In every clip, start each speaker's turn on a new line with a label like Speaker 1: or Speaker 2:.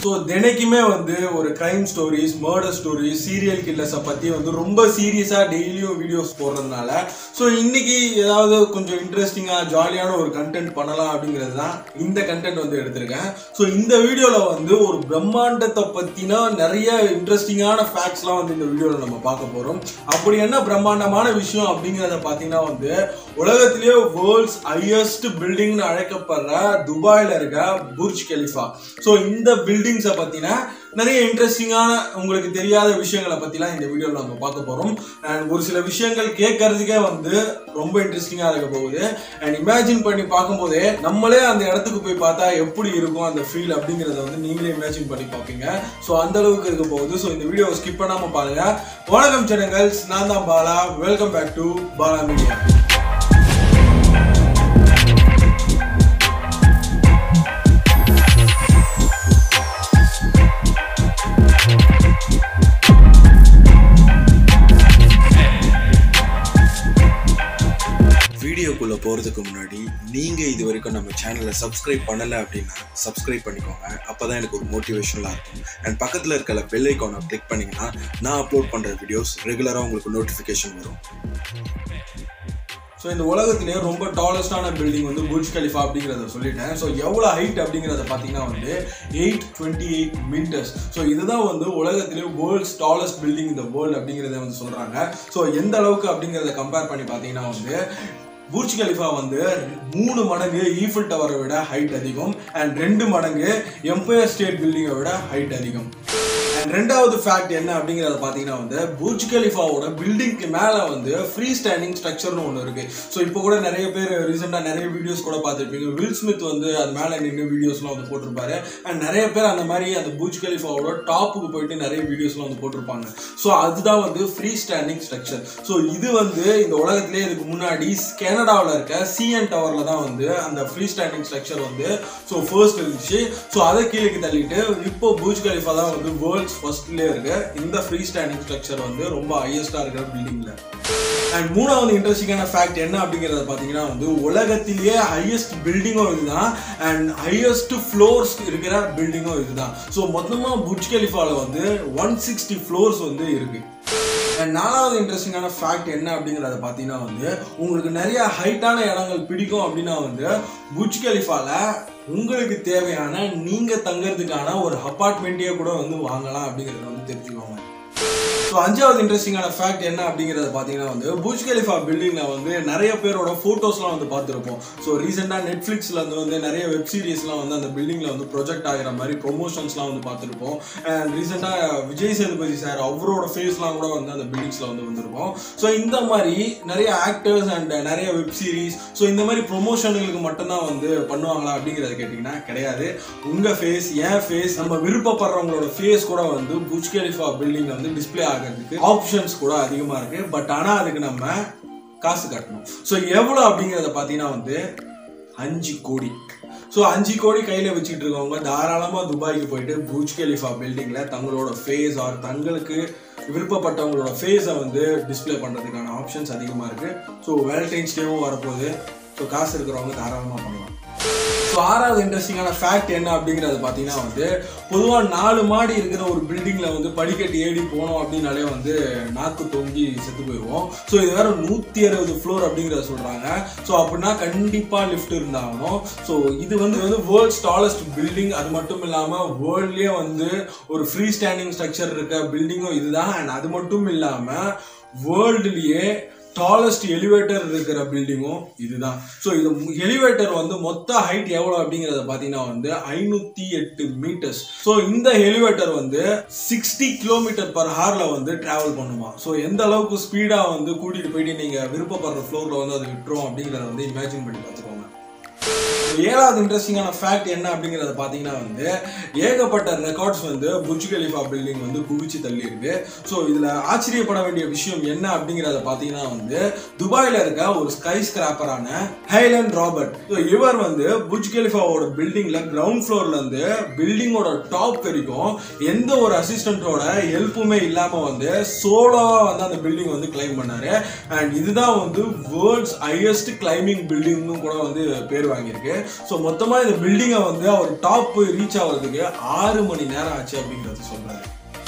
Speaker 1: so தினைக்குமே வந்து ஒரு crime stories murder stories serial கில்லர்ஸை பற்றி வந்து ரொம்ப சீரியஸாக டெய்லியும் வீடியோஸ் போடுறதுனால ஸோ இன்னைக்கு ஏதாவது கொஞ்சம் இன்ட்ரெஸ்டிங்காக ஜாலியான ஒரு கண்டென்ட் பண்ணலாம் அப்படிங்கிறது தான் இந்த கண்டென்ட் வந்து எடுத்திருக்கேன் ஸோ இந்த வீடியோவில் வந்து ஒரு பிரம்மாண்டத்தை பற்றினா நிறைய இன்ட்ரெஸ்டிங்கான ஃபேக்ட்ஸ்லாம் வந்து இந்த வீடியோவில் நம்ம பார்க்க போகிறோம் அப்படி என்ன பிரம்மாண்டமான விஷயம் அப்படிங்கிறத பார்த்தீங்கன்னா வந்து உலகத்திலேயே வேர்ல்ட்ஸ் ஹையஸ்ட் பில்டிங்னு அழைக்கப்படுற துபாயில் இருக்க புர்ஜ் கலிஃபா ஸோ இந்த பில்டிங்ஸை பற்றின நிறைய இன்ட்ரெஸ்டிங்கான உங்களுக்கு தெரியாத விஷயங்களை பற்றிலாம் இந்த வீடியோவில் நம்ம பார்க்க போகிறோம் அண்ட் ஒரு சில விஷயங்கள் கேட்கறதுக்கே வந்து ரொம்ப இன்ட்ரெஸ்டிங்காக இருக்க போகுது அண்ட் இமேஜின் பண்ணி பார்க்கும்போதே நம்மளே அந்த இடத்துக்கு போய் பார்த்தா எப்படி இருக்கும் அந்த ஃபீல் அப்படிங்கிறத வந்து நீங்களே இமேஜின் பண்ணி பார்ப்பீங்க ஸோ அந்த அளவுக்கு இருக்க போகுது ஸோ இந்த வீடியோவை ஸ்கிப் பண்ணாமல் பாருங்க வணக்கம் சேனங்கள்ஸ் நான் தான் Bala welcome back to Bala media
Speaker 2: வீடியோக்குள்ளே போகிறதுக்கு முன்னாடி நீங்கள் இது வரைக்கும் நம்ம சேனலை சப்ஸ்கிரைப் பண்ணலை அப்படின்னா சப்ஸ்கிரைப் பண்ணிக்கோங்க அப்போ தான் எனக்கு ஒரு மோட்டிவேஷனலாக இருக்கும் அண்ட் பக்கத்தில் இருக்கிற பெல் ஐக்கானை கிளிக் பண்ணிங்கன்னா நான் அப்லோட் பண்ணுற வீடியோஸ் ரெகுலராக உங்களுக்கு நோட்டிஃபிகேஷன் வரும்
Speaker 1: ஸோ இந்த உலகத்திலேயே ரொம்ப டாலஸ்டான பில்டிங் வந்து புர்ஜ் கலிஃபா அப்படிங்கிறத சொல்லிட்டேன் ஸோ எவ்வளோ ஹைட் அப்படிங்கிறத பார்த்தீங்கன்னா வந்து eight twenty eight metres so இதுதான் வந்து உலகத்திலேயே வேர்ல்ட்ஸ் டாலஸ்ட் பில்டிங் இந்த வேர்ல்டு அப்படிங்கிறத வந்து சொல்கிறாங்க ஸோ எந்த அளவுக்கு அப்படிங்கிறத கம்பேர் பண்ணி பார்த்தீங்கன்னா வந்து புர்ஜ் கலிஃபா வந்து மூணு மடங்கு ஈஃபில் டவரை விட ஹைட் அதிகம் அண்ட் ரெண்டு மடங்கு எம்பையர் ஸ்டேட் பில்டிங்கை விட ஹைட் அதிகம் அண்ட் ரெண்டாவது ஃபேக்ட் என்ன அப்படிங்கிறத பார்த்தீங்கன்னா வந்து புர்ஜ் கலிஃபாவோட பில்டிங்க்கு மேலே வந்து ஃப்ரீ ஸ்டாண்டிங் ஸ்ட்ரக்சர்னு ஒன்று இருக்கு ஸோ இப்போ கூட நிறைய பேர் ரீசெண்டாக நிறைய வீடியோஸ் கூட பார்த்துருப்பீங்க வில் ஸ்மித் வந்து அது மேலே நின்று வீடியோஸ்லாம் வந்து போட்டிருப்பாரு அண்ட் நிறைய பேர் அந்த மாதிரி அந்த புர்ஜ் கலிஃபாவோட டாப்புக்கு போயிட்டு நிறைய வீடியோஸ்லாம் வந்து போட்டிருப்பாங்க ஸோ அதுதான் வந்து ஃப்ரீ ஸ்டாண்டிங் ஸ்ட்ரக்சர் ஸோ இது வந்து இந்த உலகத்திலே இதுக்கு முன்னாடி கனடாவில் இருக்க சிஎன் டவரில் தான் வந்து அந்த ஃப்ரீ ஸ்டாண்டிங் ஸ்ட்ரக்சர் வந்து ஸோ ஃபர்ஸ்ட் இருந்துச்சு ஸோ அதை கீழே தள்ளிட்டு இப்போ புர்ஜ் கலிஃபா தான் வந்து வேர்ல்ட்ஸ் ஃபர்ஸ்ட்லேயே இருக்கு இந்த ஃப்ரீ ஸ்டாண்டிங் ஸ்ட்ரக்சர் வந்து ரொம்ப ஹையஸ்டாக இருக்கிற பில்டிங்கில் அண்ட் மூணாவது இன்ட்ரெஸ்டிங்கான ஃபேக்ட் என்ன அப்படிங்கிறத பார்த்தீங்கன்னா வந்து உலகத்திலேயே ஹையஸ்ட் பில்டிங்கும் இதுதான் அண்ட் ஹையஸ்ட் ஃப்ளோர்ஸ் இருக்கிற பில்டிங்கும் இதுதான் ஸோ மொத்தமாக புர்ஜ் கலிஃபாவில் வந்து ஒன் சிக்ஸ்டி ஃப்ளோர்ஸ் வந்து இருக்கு அண்ட் நாலாவது இன்ட்ரெஸ்டிங்கான ஃபேக்ட் என்ன அப்படிங்கிறத பார்த்தீங்கன்னா வந்து உங்களுக்கு நிறைய ஹைட்டான இடங்கள் பிடிக்கும் அப்படின்னா வந்து புர்ஜ் கலிஃபால உங்களுக்கு தேவையான நீங்க தங்கறதுக்கான ஒரு அப்பார்ட்மெண்ட்டே கூட வந்து வாங்கலாம் அப்படிங்கிறத வந்து தெரிஞ்சுக்கோங்க ஸோ அஞ்சாவது இன்ட்ரெஸ்டிங்கான ஃபேக்ட் என்ன அப்படிங்கிறத பார்த்தீங்கன்னா வந்து புர்ஜ் கலிஃபா பில்டிங்கில் வந்து நிறைய பேரோட ஃபோட்டோஸ்லாம் வந்து பார்த்துருப்போம் ஸோ ரீசெண்டாக நெட்ஃப்ளிக்ஸில் வந்து வந்து நிறைய வெப் சீரிஸ்லாம் வந்து அந்த பில்டிங்கில் வந்து ப்ரொஜெக்ட் ஆகிற மாதிரி ப்ரொமோஷன்ஸ்லாம் வந்து பார்த்துருப்போம் அண்ட் ரீசெண்டாக விஜய் சேதுபதி சார் அவரோட ஃபேஸ்லாம் கூட வந்து அந்த பில்டிங்ஸில் வந்து வந்திருக்கும் ஸோ இந்த மாதிரி நிறைய ஆக்டர்ஸ் அண்ட் நிறைய வெப் சீரிஸ் ஸோ இந்த மாதிரி ப்ரொமோஷனுங்களுக்கு மட்டும்தான் வந்து பண்ணுவாங்களா அப்படிங்கிறத கேட்டிங்கன்னா கிடையாது உங்கள் ஃபேஸ் ஏன் ஃபேஸ் நம்ம விருப்பப்படுறவங்களோட ஃபேஸ் கூட வந்து புர்ஜ் கலிஃபா பில்டிங்கில் வந்து டிஸ்பிளே ஆகிறதுக்கு ஆப்ஷன்ஸ் கூட அதிகமாக இருக்கு பட் ஆனால் அதுக்கு நம்ம காசு கட்டணும் ஸோ எவ்வளோ அப்படிங்கிறத பார்த்தீங்கன்னா வந்து அஞ்சு கோடி ஸோ அஞ்சு கோடி கையில் வச்சுட்டு இருக்கவங்க தாராளமாக துபாய்க்கு போயிட்டு புர்ஜ் கலிஃபா பில்டிங்கில் தங்களோட ஃபேஸ் ஆர் தங்களுக்கு விருப்பப்பட்டவங்களோட ஃபேஸை வந்து டிஸ்பிளே பண்ணுறதுக்கான ஆப்ஷன்ஸ் அதிகமாக இருக்குது ஸோ வேலண்டைன்ஸ் டேவும் வரப்போகுது ஸோ காசு இருக்கிறவங்க தாராளமாக பண்ணலாம் ஸோ ஆறாவது இன்ட்ரெஸ்டிங்கான ஃபேக்ட் என்ன அப்படிங்கிறது பார்த்தீங்கன்னா வந்து பொதுவாக நாலு மாடி இருக்கிற ஒரு பில்டிங்கில் வந்து படிக்கட்டு ஏறி போனோம் அப்படின்னாலே வந்து நாக்கு தொங்கி செத்து போயிடுவோம் ஸோ இது வேற நூற்றி அறுபது ஃப்ளோர் அப்படிங்கிறத சொல்கிறாங்க ஸோ அப்படின்னா கண்டிப்பாக லிஃப்ட் இருந்தாகணும் ஸோ இது வந்து வந்து வேர்ல்ட்ஸ் டாலஸ்ட் பில்டிங் அது மட்டும் இல்லாமல் வேர்ல்ட்லேயே வந்து ஒரு ஃப்ரீ ஸ்டாண்டிங் ஸ்ட்ரக்சர் இருக்க பில்டிங்கும் இதுதான் அண்ட் அது மட்டும் இல்லாமல் வேர்ல்டுலேயே டாலஸ்ட் எலிவேட்டர் இருக்கிற பில்டிங்கும் இதுதான் ஸோ இது எலிவேட்டர் வந்து மொத்த ஹைட் எவ்வளோ அப்படிங்கிறத பார்த்தீங்கன்னா வந்து ஐநூற்றி எட்டு மீட்டர்ஸ் ஸோ இந்த எலிவேட்டர் வந்து சிக்ஸ்டி கிலோமீட்டர் பர் ஹாரில் வந்து ட்ராவல் பண்ணுமா ஸோ எந்த அளவுக்கு ஸ்பீடாக வந்து கூட்டிகிட்டு போயிட்டு நீங்கள் விருப்பப்படுற ஃப்ளோரில் வந்து அது விட்டுரும் அப்படிங்கிறத வந்து இமேஜின் பண்ணி பார்த்துக்கோங்க ஏழாவது இன்ட்ரெஸ்டிங்கான ஃபேக்ட் என்ன அப்படிங்கிறத பார்த்தீங்கன்னா வந்து ஏகப்பட்ட ரெக்கார்ட்ஸ் வந்து புர்ஜ் கலிஃபா பில்டிங் வந்து குவிச்சு தள்ளி இருக்கு ஸோ இதில் ஆச்சரியப்பட வேண்டிய விஷயம் என்ன அப்படிங்கிறத பார்த்தீங்கன்னா வந்து துபாயில் இருக்க ஒரு ஸ்கை ஸ்கிராப்பரான ஹைலண்ட் ராபர்ட் ஸோ இவர் வந்து புர்ஜ் கலிஃபாவோட பில்டிங்கில் கிரவுண்ட் ஃப்ளோர்ல இருந்து பில்டிங்கோட டாப் வரைக்கும் எந்த ஒரு அசிஸ்டன்ட்டோட ஹெல்ப்புமே இல்லாமல் வந்து சோலோவாக வந்து அந்த பில்டிங் வந்து கிளைம் பண்ணாரு அண்ட் இதுதான் வந்து வேர்ல்ட்ஸ் ஹையஸ்ட் கிளைம்பிங் பில்டிங்னு கூட வந்து பேர் வாங்கியிருக்கு ஸோ மொத்தமாக இந்த பில்டிங்கை வந்து அவர் டாப் போய் ரீச் ஆகிறதுக்கு ஆறு மணி நேரம் ஆச்சு அப்படிங்கிறது சொல்றாரு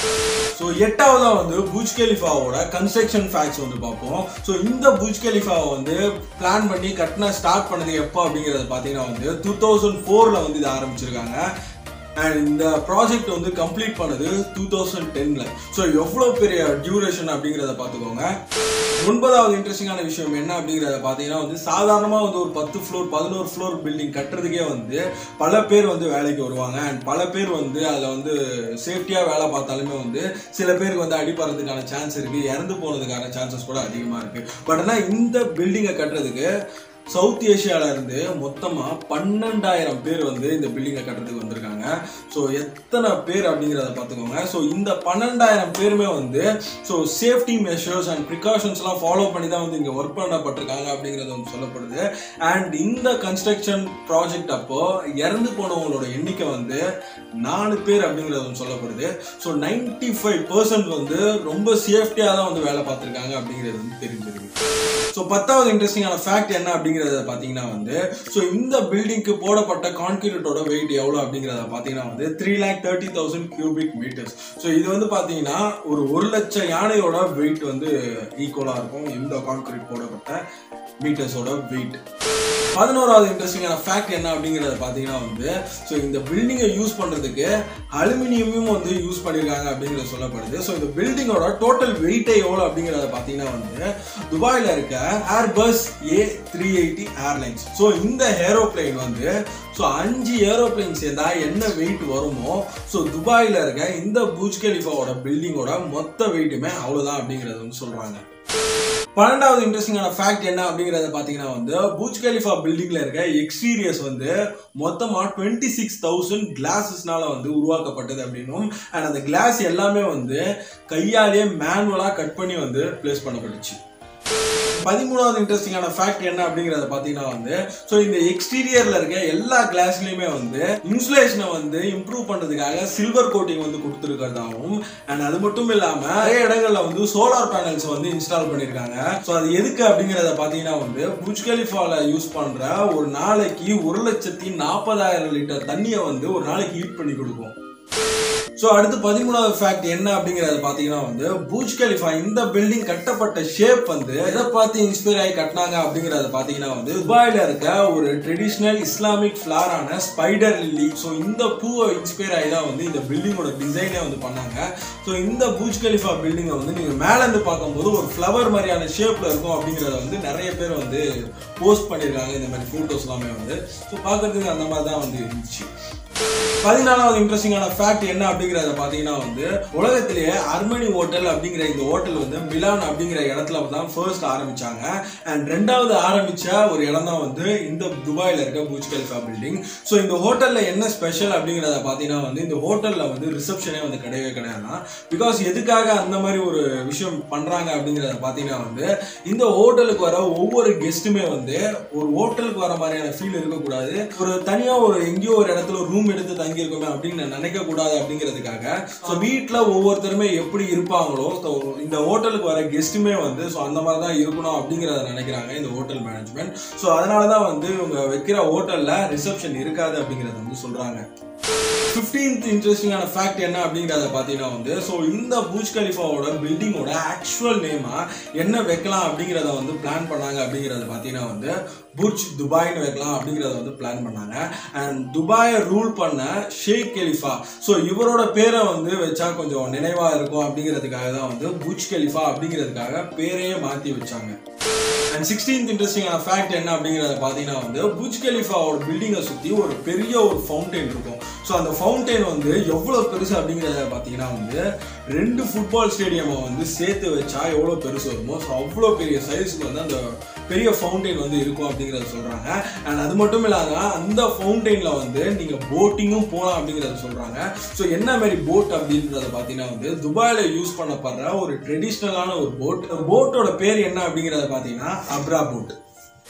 Speaker 1: ஸோ எட்டாவதா வந்து பூஜ் கலிஃபாவோட கன்ஸ்ட்ரக்ஷன் ஃபேக்ட்ஸ் வந்து பார்ப்போம் ஸோ இந்த பூஜ் கலிஃபாவை வந்து பிளான் பண்ணி கட்டின ஸ்டார்ட் பண்ணது எப்போ அப்படிங்கிறத பார்த்தீங்கன்னா வந்து டூ தௌசண்ட் ஃபோரில் வந்து இதை ஆரம்பிச்சிருக்காங்க அண்ட் இந்த ப்ராஜெக்ட் வந்து கம்ப்ளீட் பண்ணது டூ தௌசண்ட் டென்ல ஸோ எவ்வளோ பெரிய டியூரேஷன் அப்படிங்கிறத பார்த்துக்கோங்க ஒன்பதாவது இன்ட்ரெஸ்டிங்கான விஷயம் என்ன அப்படிங்கிறத பார்த்தீங்கன்னா வந்து சாதாரணமாக வந்து ஒரு பத்து ஃப்ளோர் பதினோரு ஃப்ளோர் பில்டிங் கட்டுறதுக்கே வந்து பல பேர் வந்து வேலைக்கு வருவாங்க அண்ட் பல பேர் வந்து அதில் வந்து சேஃப்டியாக வேலை பார்த்தாலுமே வந்து சில பேருக்கு வந்து அடிப்படுறதுக்கான சான்ஸ் இருக்குது இறந்து போனதுக்கான சான்சஸ் கூட அதிகமாக இருக்குது பட் ஆனால் இந்த பில்டிங்கை கட்டுறதுக்கு சவுத் ஏஷியால இருந்து மொத்தமா பன்னெண்டாயிரம் பேர் வந்து இந்த பில்டிங்கை கட்டுறதுக்கு வந்திருக்காங்க ஸோ எத்தனை பேர் அப்படிங்கிறத பார்த்துக்கோங்க ஸோ இந்த பன்னெண்டாயிரம் பேருமே வந்து ஸோ சேஃப்டி மெஷர்ஸ் அண்ட் ப்ரிகாஷன்ஸ்லாம் ஃபாலோ பண்ணி தான் வந்து இங்கே ஒர்க் பண்ணப்பட்டிருக்காங்க அப்படிங்கிறது வந்து சொல்லப்படுது அண்ட் இந்த கன்ஸ்ட்ரக்ஷன் ப்ராஜெக்ட் அப்போ இறந்து போனவங்களோட எண்ணிக்கை வந்து நாலு பேர் அப்படிங்கிறது வந்து சொல்லப்படுது ஸோ நைன்டி ஃபைவ் பர்சன்ட் வந்து ரொம்ப சேஃப்டியாக தான் வந்து வேலை பார்த்துருக்காங்க அப்படிங்கிறது வந்து தெரிஞ்சிருக்கு ஸோ பத்தாவது இன்ட்ரெஸ்டிங்கான ஃபேக்ட் என்ன அப்படிங்கிறத பார்த்தீங்கன்னா வந்து ஸோ இந்த பில்டிங்க்கு போடப்பட்ட கான்கிரீட்டோட வெயிட் எவ்வளோ அப்படிங்கிறத பார்த்தீங்கன்னா வந்து three lakh thirty thousand cubic metres so இது வந்து பார்த்தீங்கன்னா ஒரு ஒரு லட்சம் யானையோட வெயிட் வந்து ஈக்குவலாக இருக்கும் இந்த கான்கிரீட் போடப்பட்ட மீட்டர்ஸோட வெயிட் பதினோராவது இன்ட்ரெஸ்டிங்கான ஃபேக்ட் என்ன அப்படிங்கிறத பார்த்தீங்கன்னா வந்து ஸோ இந்த பில்டிங்கை யூஸ் பண்ணுறதுக்கு அலுமினியமும் வந்து யூஸ் பண்ணியிருக்காங்க அப்படிங்கிறது சொல்லப்படுது ஸோ இந்த பில்டிங்கோட டோட்டல் வெயிட்டே எவ்வளோ அப்படிங்கிறத பார்த்தீங்கன்னா வந்து துபாயில் இருக்க Airbus A three eighty airlines so இந்த ஏரோப்ளேன் வந்து ஸோ அஞ்சு ஏரோப்ளேன் சேர்ந்தா என்ன வெயிட் வருமோ ஸோ துபாயில் இருக்க இந்த பூஜ் கலிஃபாவோட பில்டிங்கோட மொத்த வெயிட்டுமே அவ்வளோதான் அப்படிங்கிறது வந்து சொல்கிறாங்க பன்னெண்டாவது இன்ட்ரெஸ்டிங்கான ஃபேக்ட் என்ன அப்படிங்கறத பாத்தீங்கன்னா வந்து பூஜ் கலிஃபா பில்டிங்ல இருக்க எக்ஸ்பீரியன்ஸ் வந்து மொத்தமா டுவெண்ட்டி சிக்ஸ் தௌசண்ட் கிளாஸஸ்னால வந்து உருவாக்கப்பட்டது அப்படின்னும் அண்ட் அந்த கிளாஸ் எல்லாமே வந்து கையாலேயே மேனுவலா கட் பண்ணி வந்து பிளேஸ் பண்ணப்பட்டுச்சு பதிமூணாவது இன்ட்ரெஸ்டிங்கான ஃபேக்ட் என்ன அப்படிங்கறத பாத்தீங்கன்னா வந்து ஸோ இந்த எக்ஸ்டீரியர்ல இருக்க எல்லா கிளாஸ்லயுமே வந்து இன்சுலேஷனை வந்து இம்ப்ரூவ் பண்றதுக்காக சில்வர் கோட்டிங் வந்து கொடுத்துருக்கிறதாகவும் அண்ட் அது மட்டும் இல்லாம நிறைய இடங்கள்ல வந்து சோலார் பேனல்ஸ் வந்து இன்ஸ்டால் பண்ணிருக்காங்க ஸோ அது எதுக்கு அப்படிங்கறத பாத்தீங்கன்னா வந்து புஜ் கலிஃபால யூஸ் பண்ற ஒரு நாளைக்கு ஒரு லட்சத்தி நாற்பதாயிரம் லிட்டர் தண்ணியை வந்து ஒரு நாளைக்கு ஹீட் பண்ணி கொடுக்கும் ஸோ அடுத்து பதிமூணாவது ஃபேக்ட் என்ன அப்படிங்கறத பார்த்தீங்கன்னா வந்து பூஜ் கலிஃபா இந்த பில்டிங் கட்டப்பட்ட ஷேப் வந்து எதை பார்த்து இன்ஸ்பயர் ஆகி கட்டினாங்க அப்படிங்கறத பார்த்தீங்கன்னா வந்து துபாயில இருக்க ஒரு ட்ரெடிஷ்னல் இஸ்லாமிக் ஃபிளாரான ஸ்பைடர் லில்லி ஸோ இந்த பூவை இன்ஸ்பயர் ஆகி தான் வந்து இந்த பில்டிங்கோட டிசைனே வந்து பண்ணாங்க ஸோ இந்த பூஜ் கலிஃபா பில்டிங்கை வந்து நீங்கள் மேலேருந்து பார்க்கும்போது ஒரு ஃப்ளவர் மாதிரியான ஷேப்பில் இருக்கும் அப்படிங்கிறத வந்து நிறைய பேர் வந்து போஸ்ட் பண்ணியிருக்காங்க இந்த மாதிரி ஃபோட்டோஸ் எல்லாமே வந்து ஸோ பார்க்கறதுக்கு அந்த மாதிரி தான் வந்து இருந்துச்சு பதினாலாவது இன்ட்ரெஸ்டிங்கான ஃபேக்ட் என்ன அப்படிங்கறத பாத்தீங்கன்னா வந்து உலகத்திலேயே அர்மனி ஹோட்டல் அப்படிங்கிற இந்த ஹோட்டல் வந்து மிலான் அப்படிங்கிற இடத்துல தான் ஃபர்ஸ்ட் ஆரம்பிச்சாங்க அண்ட் ரெண்டாவது ஆரம்பிச்ச ஒரு இடம் தான் வந்து இந்த துபாயில இருக்க பூஜ் கலிஃபா பில்டிங் ஸோ இந்த ஹோட்டல்ல என்ன ஸ்பெஷல் அப்படிங்கறத பாத்தீங்கன்னா வந்து இந்த ஹோட்டல்ல வந்து ரிசப்ஷனே வந்து கிடையவே கிடையாது பிகாஸ் எதுக்காக அந்த மாதிரி ஒரு விஷயம் பண்றாங்க அப்படிங்கறத பாத்தீங்கன்னா வந்து இந்த ஹோட்டலுக்கு வர ஒவ்வொரு கெஸ்ட்டுமே வந்து ஒரு ஹோட்டலுக்கு வர மாதிரியான ஃபீல் இருக்கக்கூடாது ஒரு தனியா ஒரு எங்கேயோ ஒரு இடத்துல ஒரு ரூம் எடுத்து தங்கி இருக்கோமே அப்படின்னு நினைக்க கூடாது அப்படிங்கிறதுக்காக ஸோ வீட்டில் ஒவ்வொருத்தருமே எப்படி இருப்பாங்களோ ஸோ இந்த ஹோட்டலுக்கு வர கெஸ்ட்டுமே வந்து ஸோ அந்த மாதிரி தான் இருக்கணும் அப்படிங்கிறத நினைக்கிறாங்க இந்த ஹோட்டல் மேனேஜ்மெண்ட் ஸோ அதனால தான் வந்து இவங்க வைக்கிற ஹோட்டலில் ரிசப்ஷன் இருக்காது அப்படிங்கிறத வந்து சொல்கிறாங்க ஃபிஃப்டீன்த் இன்ட்ரெஸ்டிங்கான ஃபேக்ட் என்ன அப்படிங்கிறத பார்த்தீங்கன்னா வந்து ஸோ இந்த பூஜ் கலிஃபாவோட பில்டிங்கோட ஆக்சுவல் நேமாக என்ன வைக்கலாம் அப்படிங்கிறத வந்து பிளான் பண்ணாங்க அப்படிங்கிறத பார்த்தீங்கன்னா வந்து புர்ஜ் துபாய்னு வைக்கலாம் அப்படிங்கிறத வந்து பிளான் பண்ணாங்க அண்ட் துபாயை ரூல் பண்ண ஷேக் கலிஃபா ஸோ இவரோட பேரை வந்து வச்சா கொஞ்சம் நினைவாக இருக்கும் அப்படிங்கிறதுக்காக தான் வந்து புர்ஜ் கலிஃபா அப்படிங்கிறதுக்காக பேரையே மாற்றி வச்சாங்க அண்ட் சிக்ஸ்டீன்த் இன்ட்ரெஸ்டிங்கான ஃபேக்ட் என்ன அப்படிங்கிறத பார்த்தீங்கன்னா வந்து புஜ் கலிஃபாவோட பில்டிங்கை சுற்றி ஒரு பெரிய ஒரு ஃபவுண்டைன் இருக்கும் ஸோ அந்த ஃபவுண்டைன் வந்து எவ்வளோ பெருசு அப்படிங்கிறத பார்த்தீங்கன்னா வந்து ரெண்டு ஃபுட்பால் ஸ்டேடியமை வந்து சேர்த்து வச்சா எவ்வளோ பெருசு வருமோ ஸோ அவ்வளோ பெரிய சைஸுக்கு வந்து அந்த பெரிய ஃபவுண்டைன் வந்து இருக்கும் அப்படிங்கிறத சொல்கிறாங்க அண்ட் அது மட்டும் இல்லாத அந்த ஃபவுண்டைனில் வந்து நீங்கள் போட்டிங்கும் போகலாம் அப்படிங்கிறத சொல்கிறாங்க ஸோ என்ன மாதிரி போட் அப்படின்றத பார்த்தீங்கன்னா வந்து துபாயில் யூஸ் பண்ணப்படுற ஒரு ட்ரெடிஷ்னலான ஒரு போட் போட்டோட பேர் என்ன அப்படிங்கிறத பார்த்தீங்கன்னா அப்ரா போட்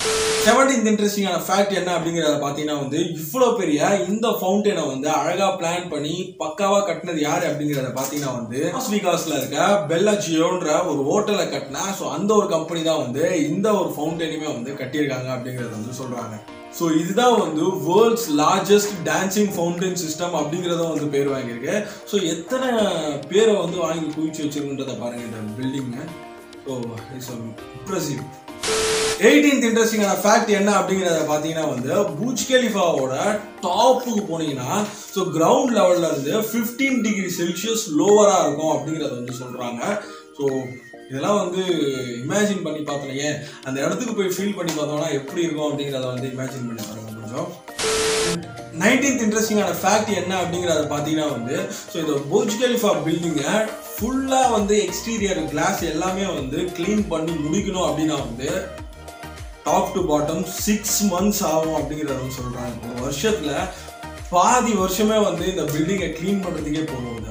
Speaker 1: செவன்டீன்த் இன்ட்ரெஸ்டிங்கான ஃபேக்ட் என்ன அப்படிங்கிறத பார்த்தீங்கன்னா வந்து இவ்வளோ பெரிய இந்த ஃபவுண்டனை வந்து அழகாக பிளான் பண்ணி பக்காவாக கட்டினது யார் அப்படிங்கிறத பார்த்தீங்கன்னா வந்து லாஸ் விகாஸில் இருக்க பெல்லாஜியோன்ற ஒரு ஹோட்டலை கட்டினா ஸோ அந்த ஒரு கம்பெனி தான் வந்து இந்த ஒரு ஃபவுண்டனையுமே வந்து கட்டியிருக்காங்க அப்படிங்கிறத வந்து சொல்கிறாங்க ஸோ இதுதான் வந்து world's largest dancing fountain system அப்படிங்கிறதும் வந்து பேர் வாங்கியிருக்கு ஸோ எத்தனை பேரை வந்து வாங்கி குவிச்சு வச்சிருக்குன்றதை பாருங்க இந்த building so it's impressive eighteenth இன்ட்ரெஸ்டிங்கான ஃபேக்ட் என்ன அப்படிங்கிறத பார்த்தீங்கன்னா வந்து பூஜ் கலிஃபாவோட டாப்புக்கு போனீங்கன்னா ஸோ கிரவுண்ட் லெவல்ல இருந்து ஃபிஃப்டீன் டிகிரி செல்சியஸ் லோவராக இருக்கும் அப்படிங்கிறத வந்து சொல்கிறாங்க ஸோ இதெல்லாம் வந்து இமேஜின் பண்ணி பார்த்தோம் ஏன் அந்த இடத்துக்கு போய் ஃபீல் பண்ணி பார்த்தோம்னா எப்படி இருக்கும் அப்படிங்கிறத வந்து இமேஜின் பண்ணி பாருங்க கொஞ்சம் நைன்டீன்த் இன்ட்ரெஸ்டிங்கான ஃபேக்ட் என்ன அப்படிங்கிறத பார்த்தீங்கன்னா வந்து ஸோ இந்த புர்ஜ் கலிஃபா பில்டிங்கை ஃபுல்லாக வந்து எக்ஸ்டீரியர் கிளாஸ் எல்லாமே வந்து க்ளீன் பண்ணி முடிக்கணும் அப்படின்னா வந்து top to bottom six months ஆகும் அப்படிங்கிறத வந்து சொல்கிறாங்க ஒரு வருஷத்தில் பாதி வருஷமே வந்து இந்த பில்டிங்கை க்ளீன் பண்ணுறதுக்கே போகுது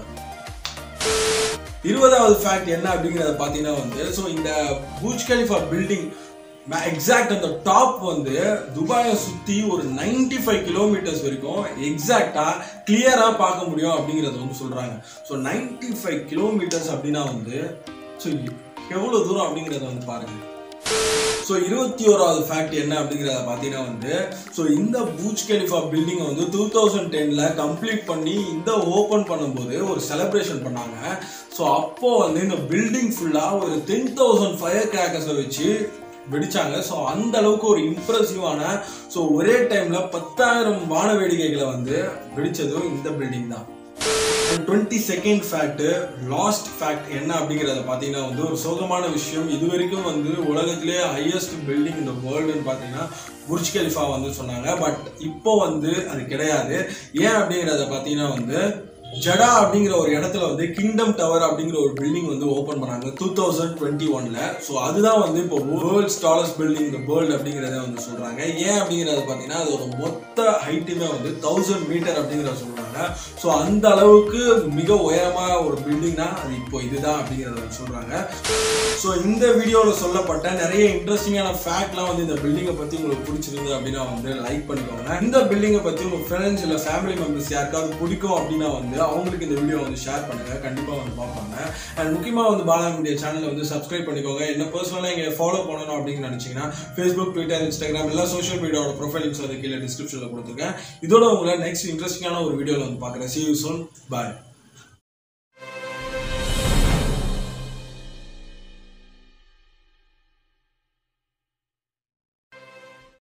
Speaker 1: இருபதாவது ஃபேக்ட் என்ன அப்படிங்கிறத பார்த்தீங்கன்னா வந்து ஸோ இந்த பூஜ் கலிஃபா பில்டிங் எக்ஸாக்ட் அந்த டாப் வந்து துபாயை சுற்றி ஒரு 95 ஃபைவ் கிலோமீட்டர்ஸ் வரைக்கும் எக்ஸாக்டாக கிளியராக பார்க்க முடியும் அப்படிங்கிறத வந்து சொல்கிறாங்க ஸோ 95 ஃபைவ் கிலோமீட்டர்ஸ் அப்படின்னா வந்து ஸோ எவ்வளோ தூரம் அப்படிங்கிறத வந்து பாருங்கள் ஸோ இருபத்தி ஓராவது ஃபேக்ட் என்ன அப்படிங்கிறத பார்த்தீங்கன்னா வந்து ஸோ இந்த பூஜ் கலிஃபா பில்டிங்கை வந்து டூ தௌசண்ட் டெனில் கம்ப்ளீட் பண்ணி இந்த ஓப்பன் பண்ணும்போது ஒரு செலிப்ரேஷன் பண்ணாங்க ஸோ அப்போ வந்து இந்த பில்டிங் ஃபுல்லாக ஒரு டென் தௌசண்ட் ஃபயர் கிராக்கர்ஸை வச்சு வெடிச்சாங்க ஸோ அந்த அளவுக்கு ஒரு இம்ப்ரெசிவான ஸோ ஒரே டைமில் பத்தாயிரம் வான வேடிக்கைகளை வந்து வெடிச்சதும் இந்த பில்டிங் தான் twenty second fact last fact என்ன அப்படிங்கிறத பார்த்தீங்கன்னா வந்து ஒரு சோகமான விஷயம் இது வரைக்கும் வந்து உலகத்திலே ஹையஸ்ட் பில்டிங் இந்த வேர்ல்டுன்னு பார்த்தீங்கன்னா புர்ஜ் கலிஃபா வந்து சொன்னாங்க பட் இப்போ வந்து அது கிடையாது ஏன் அப்படிங்கிறத பார்த்தீங்கன்னா வந்து ஜடா அப்படிங்கிற ஒரு இடத்துல வந்து கிங்டம் டவர் அப்படிங்கிற ஒரு பில்டிங் வந்து ஓப்பன் பண்ணாங்க டூ தௌசண்ட் டுவெண்ட்டி ஒன்ல ஸோ அதுதான் வந்து இப்போ வேர்ல்ட்ஸ் டாலஸ்ட் பில்டிங் இந்த வேர்ல்டு அப்படிங்கிறத வந்து சொல்றாங்க ஏன் அப்படிங்கிறத பார்த்தீங்கன்னா அதோட மொத்த ஹைட்டுமே வந்து தௌசண்ட் மீட்டர் அப்படிங்கிறத சொல்றாங்க ஸோ அந்த அளவுக்கு மிக உயரமா ஒரு பில்டிங்னா அது இப்போ இதுதான் அப்படிங்கிறத வந்து சொல்றாங்க ஸோ இந்த வீடியோவில் சொல்லப்பட்ட நிறைய இன்ட்ரெஸ்டிங்கான ஃபேக்ட்லாம் வந்து இந்த பில்டிங்கை பற்றி உங்களுக்கு பிடிச்சிருந்து அப்படின்னா வந்து லைக் பண்ணிக்கோங்க இந்த பில்டிங்கை பற்றி உங்கள் ஃப்ரெண்ட்ஸ் இல்லை ஃபேமிலி மெம்பர்ஸ் யாருக்காவது பிடிக்கும் அப்படின்னா வந்து அவங்களுக்கு இந்த வீடியோ வந்து ஷேர் பண்ணுங்க கண்டிப்பாக வந்து பார்ப்பாங்க அண்ட் முக்கியமாக வந்து பாலா மீடியா சேனலை வந்து சப்ஸ்கிரைப் பண்ணிக்கோங்க என்ன பர்சனலாக இங்கே ஃபாலோ பண்ணணும் அப்படின்னு நினச்சிங்கன்னா ஃபேஸ்புக் ட்விட்டர் இன்ஸ்டாகிராம் எல்லா சோஷியல் மீடியாவோட ப்ரொஃபைல் லிங்க்ஸ் வந்து கீழே டிஸ்கிரிப்ஷனில் கொடுத்துருக்கேன் இதோட உங்களை நெக்ஸ்ட் இன்ட்ரெஸ்டிங்கான ஒரு வீடியோவில் வந்து பார்க்குறேன் சி யூ சோன் பாய்